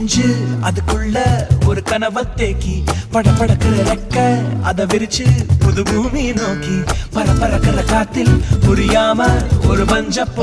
நெஞ்சு அதுக்குள்ள ஒரு கனவை தேக்கி பட படக்கிற ரெக்க அத விரிச்சு புது பூமி நோக்கி பர பறக்கிற காத்தில் புரியாம ஒரு பஞ்ச